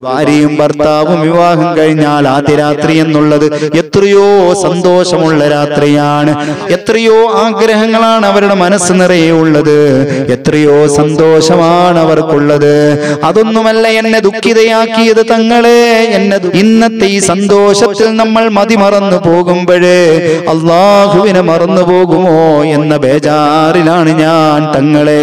ഭാര്യയും ഭർത്താവും വിവാഹം കഴിഞ്ഞാൽ ആദ്യ രാത്രി എന്നുള്ളത് എത്രയോ സന്തോഷമുള്ള രാത്രിയാണ് എത്രയോ ആഗ്രഹങ്ങളാണ് അവരുടെ മനസ്സ് നിറയെ ഉള്ളത് എത്രയോ സന്തോഷമാണ് അവർക്കുള്ളത് അതൊന്നുമല്ല എന്നെ ദുഃഖിതയാക്കിയത് തങ്ങളെ എന്നെ ദു- ഇന്നത്തെ ഈ സന്തോഷത്തിൽ നമ്മൾ മതിമറന്നു പോകുമ്പോഴേ അള്ളാഹുവിനെ മറന്നു പോകുമോ എന്ന ബേജാറിലാണ് ഞാൻ തങ്ങളെ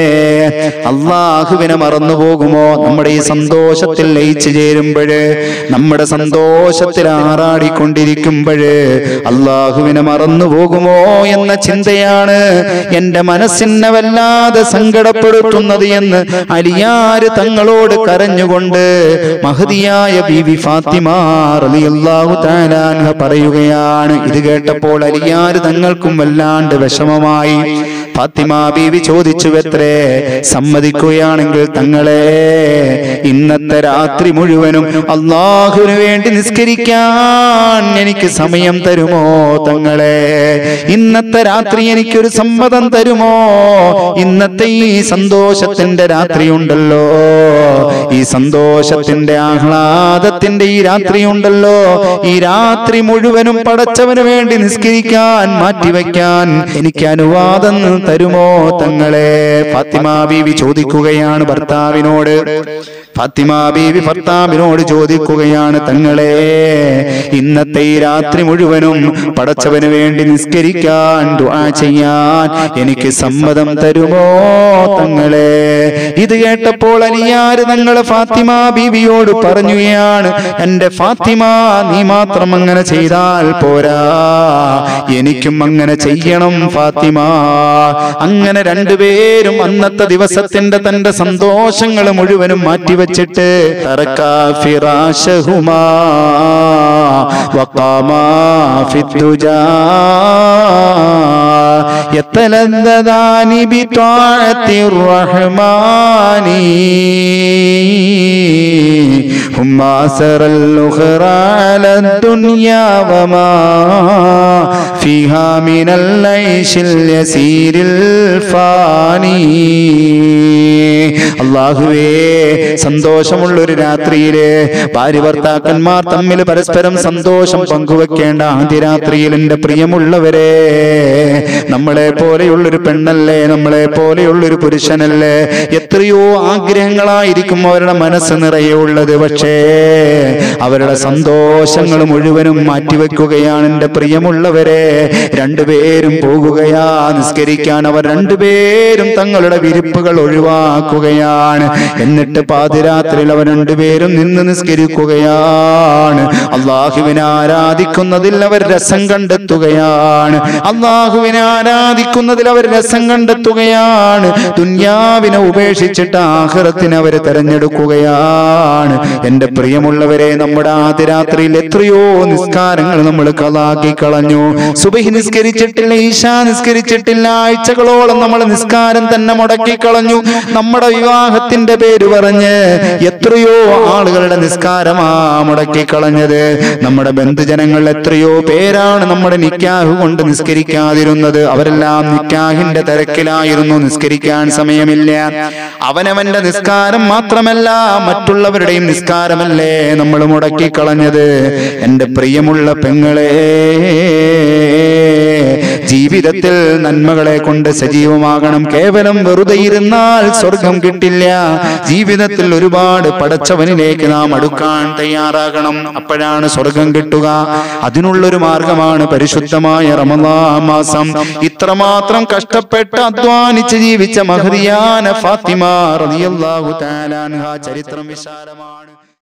അള്ളാഹുവിനെ മറന്നു പോകുമോ നമ്മുടെ ഈ സന്തോഷത്തിൽ ലയിച്ചു ചേരുമ്പോഴ് നമ്മുടെ സന്തോഷത്തിൽ ആറാടിക്കൊണ്ടിരിക്കുമ്പോഴ് അള്ളാഹുവിനെ മറന്നു പോകുമോ എന്ന ചിന്തയാണ് എന്റെ മനസ്സിനെ വല്ലാതെ സങ്കടപ്പെടുത്തുന്നത് എന്ന് അലിയാര് തങ്ങളോട് കരഞ്ഞുകൊണ്ട് മഹതിയായ ബീവി ഫാത്തിമ റളിയല്ലാഹു തആല അൻഹ പറയുകയാണ് ഇത് കേട്ടപ്പോൾ അലിയാര് തങ്ങൾക്കും വല്ലാണ്ട് വിഷമമായി ഫാത്തിമ ബീവി ചോദിച്ചു എത്രേ സമ്മതിക്കുകയാണെങ്കിൽ തങ്ങളെ ഇന്നത്തെ രാത്രി മുഴുവനും അള്ളാഹുവിന് വേണ്ടി നിസ്കരിക്കാൻ എനിക്ക് സമയം തരുമോ തങ്ങളെ ഇന്നത്തെ രാത്രി എനിക്കൊരു സമ്മതം തരുമോ ഇന്നത്തെ ഈ സന്തോഷത്തിന്റെ രാത്രി ഉണ്ടല്ലോ ഈ സന്തോഷത്തിന്റെ ആഹ്ലാദത്തിന്റെ ഈ രാത്രി ഉണ്ടല്ലോ ഈ രാത്രി മുഴുവനും പടച്ചവന് വേണ്ടി നിസ്കരിക്കാൻ മാറ്റിവെക്കാൻ എനിക്ക് അനുവാദം തരുമോ തങ്ങളെ ഫാത്തിമ ബീവി ചോദിക്കുകയാണ് ഭർത്താവിനോട് ഫാത്തിമ ബീവി ഭർത്താവിനോട് ചോദിക്കുകയാണ് തങ്ങളെ ഇന്നത്തെ ഈ രാത്രി മുഴുവനും പടച്ചവന് വേണ്ടി നിസ്കരിക്കാൻ ദുആ ചെയ്യാൻ എനിക്ക് സമ്മതം തരുമോ തങ്ങളെ ഇത് കേട്ടപ്പോൾ അലിയാര് തങ്ങള് ഫാത്തിമ ബീവിയോട് പറയുകയാണ് എന്റെ ഫാത്തിമ നീ മാത്രം അങ്ങനെ ചെയ്താൽ പോരാ എനിക്കും അങ്ങനെ ചെയ്യണം ഫാത്തിമ അങ്ങനെ രണ്ടുപേരും അന്നത്തെ ദിവസത്തിന്റെ തന്റെ സന്തോഷങ്ങൾ മുഴുവനും മാറ്റിവെച്ചിട്ട് തറക്കാ ഫിറാശഹുമാ വഖാമാ ഫിദ്ദുജാ യത്തലദ്ദദാനി ബിത്വാഅത്തി റഹ്മാനി هم آثر الأخرى على الدنيا وما فيها من العيش اليسير الفاني അള്ളാഹുവേ സന്തോഷമുള്ള ഒരു രാത്രിയില് ഭാര്യ ഭർത്താക്കന്മാർ തമ്മിൽ പരസ്പരം സന്തോഷം പങ്കുവെക്കേണ്ട ആദ്യ രാത്രിയിൽ എന്റെ പ്രിയമുള്ളവരെ നമ്മളെ പോലെയുള്ളൊരു പെണ്ണല്ലേ നമ്മളെ പോലെയുള്ളൊരു പുരുഷനല്ലേ എത്രയോ ആഗ്രഹങ്ങളായിരിക്കും അവരുടെ മനസ്സ് നിറയെ ഉള്ളത് പക്ഷേ അവരുടെ സന്തോഷങ്ങൾ മുഴുവനും മാറ്റിവെക്കുകയാണ് എന്റെ പ്രിയമുള്ളവരെ രണ്ടുപേരും പോകുകയാ നിസ്കരിക്കാൻ അവർ രണ്ടുപേരും തങ്ങളുടെ വിരിപ്പുകൾ ഒഴിവാക്കുകയാണ് എന്നിട്ട് പാതിരാത്രിയിൽ അവർ രണ്ടുപേരും നിന്ന് നിസ്കരിക്കുകയാണ് അള്ളാഹുവിനെ ആരാധിക്കുന്നതിൽ അവർ രസം കണ്ടെത്തുകയാണ് അള്ളാഹുവിനെ ആരാധിക്കുന്നതിൽ അവർ രസം കണ്ടെത്തുകയാണ് ദുന്യാവിനെ ഉപേക്ഷിച്ചിട്ട് ആഹ്റത്തിനെ അവർ തെരഞ്ഞെടുക്കുകയാണ് എന്റെ പ്രിയമുള്ളവരെ നമ്മുടെ ആദ്യ രാത്രിയിൽ എത്രയോ നിസ്കാരങ്ങൾ നമ്മൾ കളാക്കി കളഞ്ഞു സുബഹി നിസ്കരിച്ചിട്ടില്ല ഈശാ നിസ്കരിച്ചിട്ടില്ല ആഴ്ചകളോളം നമ്മൾ നിസ്കാരം തന്നെ മുടക്കി കളഞ്ഞു നമ്മുടെ വിവാഹത്തിന്റെ പേര് പറഞ്ഞ് എത്രയോ ആളുകളുടെ നിസ്കാരമാ മുടക്കി കളഞ്ഞത് നമ്മുടെ ബന്ധുജനങ്ങൾ എത്രയോ പേരാണ് നമ്മുടെ നിക്കാഹ് കൊണ്ട് നിസ്കരിക്കാതിരുന്നത് അവരെല്ലാം നിക്കാഹിന്റെ തിരക്കിലായിരുന്നു നിസ്കരിക്കാൻ സമയമില്ല അവനവന്റെ നിസ്കാരം മാത്രമല്ല മറ്റുള്ളവരുടെയും നിസ്കാരമല്ലേ നമ്മൾ മുടക്കി കളഞ്ഞത് എന്റെ പ്രിയമുള്ള പെങ്ങളെ ജീവിതത്തിൽ നന്മകളെ കൊണ്ട് സജീവമാകണം കേവലം വെറുതെ ഇരുന്നാൽ സ്വർഗം കിട്ടില്ല ജീവിതത്തിൽ ഒരുപാട് പടച്ചവനിലേക്ക് നാം അടുക്കാൻ തയ്യാറാകണം അപ്പോഴാണ് സ്വർഗം കിട്ടുക അതിനുള്ളൊരു മാർഗമാണ് പരിശുദ്ധമായ റമദാ മാസം ഇത്രമാത്രം കഷ്ടപ്പെട്ട് അധ്വാനിച്ച് ജീവിച്ച മഹദിയാന ഫാത്തിമ റളിയല്ലാഹു തആല അൻഹ ചരിത്രം വിശാലമാണ്